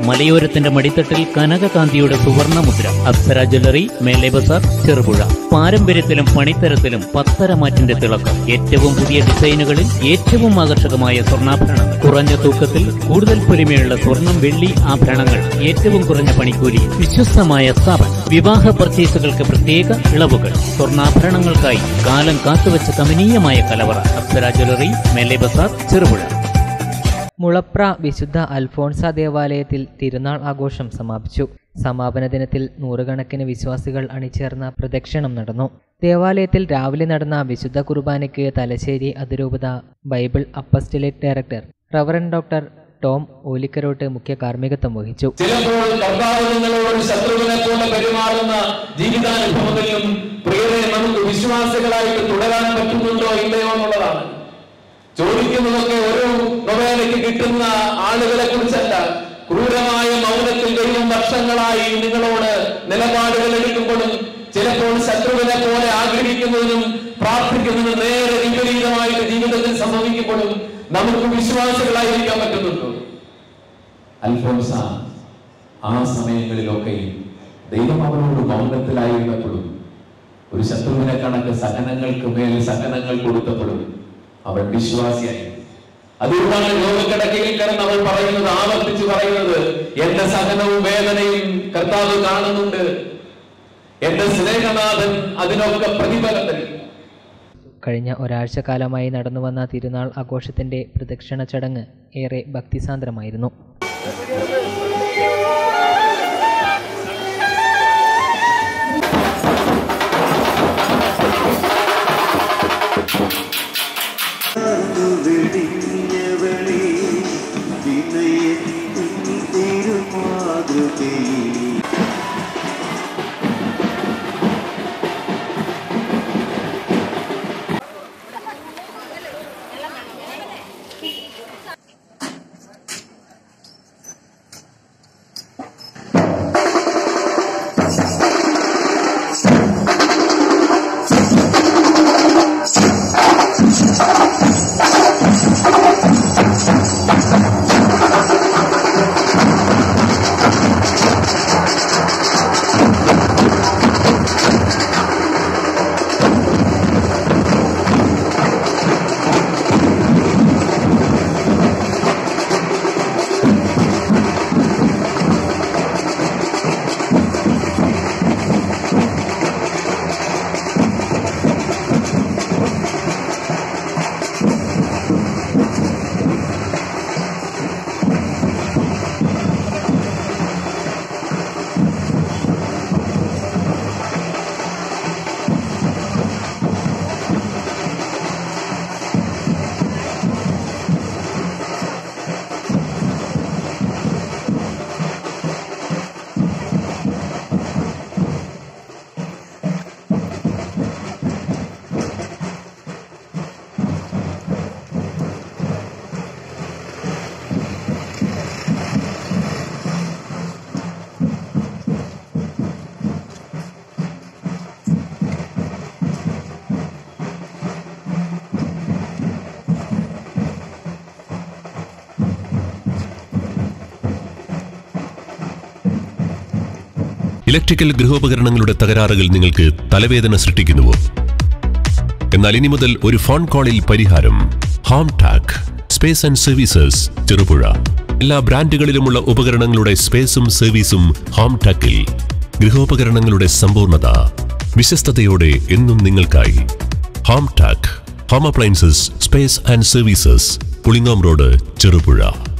മലയോരത്തിന്റെ മടിത്തട്ടിൽ കനകകാന്തിയുടെ സുവർണ മുദ്ര അപ്സര ജ്വല്ലറി മേലെ ബസാർ ചെറുപുഴ പാരമ്പര്യത്തിലും പണിത്തരത്തിലും പത്തരമാറ്റിന്റെ തിളക്കം ഏറ്റവും പുതിയ ഡിസൈനുകളിൽ ഏറ്റവും ആകർഷകമായ സ്വർണ്ണാഭരണങ്ങൾ കുറഞ്ഞ തൂക്കത്തിൽ കൂടുതൽ പൊലിമയുള്ള സ്വർണം വെള്ളി ആഭരണങ്ങൾ ഏറ്റവും കുറഞ്ഞ പണിക്കൂലി വിശ്വസ്തമായ സ്ഥാപനം വിവാഹ പർച്ചേസുകൾക്ക് പ്രത്യേക ഇളവുകൾ സ്വർണ്ണാഭരണങ്ങൾക്കായി കാലം കാത്തുവച്ച കമനീയമായ കലവറ അപ്സര ജ്വല്ലറി മേലെ ബസാർ ചെറുപുഴ മുളപ്ര വിശുദ്ധ അൽഫോൺസ ദേവാലയത്തിൽ തിരുനാൾ ആഘോഷം സമാപിച്ചു സമാപന ദിനത്തിൽ നൂറുകണക്കിന് വിശ്വാസികൾ അണിചേർന്ന പ്രദക്ഷിണം നടന്നു ദേവാലയത്തിൽ രാവിലെ നടന്ന വിശുദ്ധ കുർബാനയ്ക്ക് തലശ്ശേരി അതിരൂപത Bible apostolate director reverend doctor Tom Olikkarottu മുഖ്യ കാർമ്മികത്വം വഹിച്ചു ചിലപ്പോൾ കർത്താവ് നിങ്ങളോട് ശത്രുവിനെ പോലെ പെരുമാറുന്ന ജീവിതാനുഭവങ്ങളിലും പ്രിയരെ നമുക്ക് വിശ്വാസികളായിട്ട് തുടരാൻ പറ്റുന്നുണ്ടോ ഇല്ലയോ എന്നുള്ളതാണ് ചോദിക്കുന്നതൊക്കെ ഒരു നൊവേലയ്ക്ക് കിട്ടുന്ന ആളുകളെ കുറിച്ചല്ല ക്രൂരമായ മൗനത്തിൽ ദൈവം വർഷങ്ങളായി നിങ്ങളോട് നിലപാടുകൾ എടുക്കുമ്പോഴും ചിലപ്പോൾ ശത്രുവിനെ പോലെ ആഗ്രഹിക്കുന്നതിനും പ്രാർത്ഥിക്കുന്നതിനും നേരെ വിപരീതമായിട്ട് ജീവിതത്തിൽ സംഭവിക്കുമ്പോഴും നമുക്ക് വിശ്വാസികളായിരിക്കാൻ പറ്റുന്നുണ്ടോ അൽഫോൻസ ആ സമയങ്ങളിലൊക്കെ ദൈവം അവനോട് മൗനത്തിലായിരുന്നപ്പോഴും ഒരു ശത്രുവിനെ കണക്ക് സഹനങ്ങൾക്ക് മേൽ സഹനങ്ങൾ കൊടുത്തപ്പോഴും അവൻ വിശ്വാസിയായി അതുകൊണ്ടാണ് രോഗക്കിടക്കയിൽ കിടന്ന് അവൾ പറയുന്നത് ആവർത്തിച്ച് പറയുന്നത് എന്റെ സഹനവും വേദനയും കർത്താവ് കാണുന്നുണ്ട് എന്റെ സ്നേഹനാഥൻ അതിനൊക്കെ പ്രതിഫലം തരും കഴിഞ്ഞ ഒരാഴ്ച കാലമായി നടന്നുവന്ന തിരുനാൾ ആഘോഷത്തിന്റെ പ്രദക്ഷിണ ചടങ്ങ് ഏറെ ഭക്തിസാന്ദ്രമായിരുന്നു വെടിഞ്ഞവളെ വിനയത്തിൻ തിരുമാതൃകേ ഇലക്ട്രിക്കൽ ഗൃഹോപകരണങ്ങളുടെ തകരാറുകൾ നിങ്ങൾക്ക് തലവേദന സൃഷ്ടിക്കുന്നുവോ എന്നാൽ ഇനി മുതൽ ഒരു ഫോൺ കോളിൽ പരിഹാരം home tech space and services Cherupuzha എല്ലാ ബ്രാൻഡുകളിലുമുള്ള ഉപകരണങ്ങളുടെ സ്പേസും സർവീസും ഹോം ടാക്കിൽ ഗൃഹോപകരണങ്ങളുടെ സമ്പൂർണ്ണത വിശ്വസ്തയോടെ എന്നും നിങ്ങൾക്കായി home tech home appliances space and services Pulingome road Cherupuzha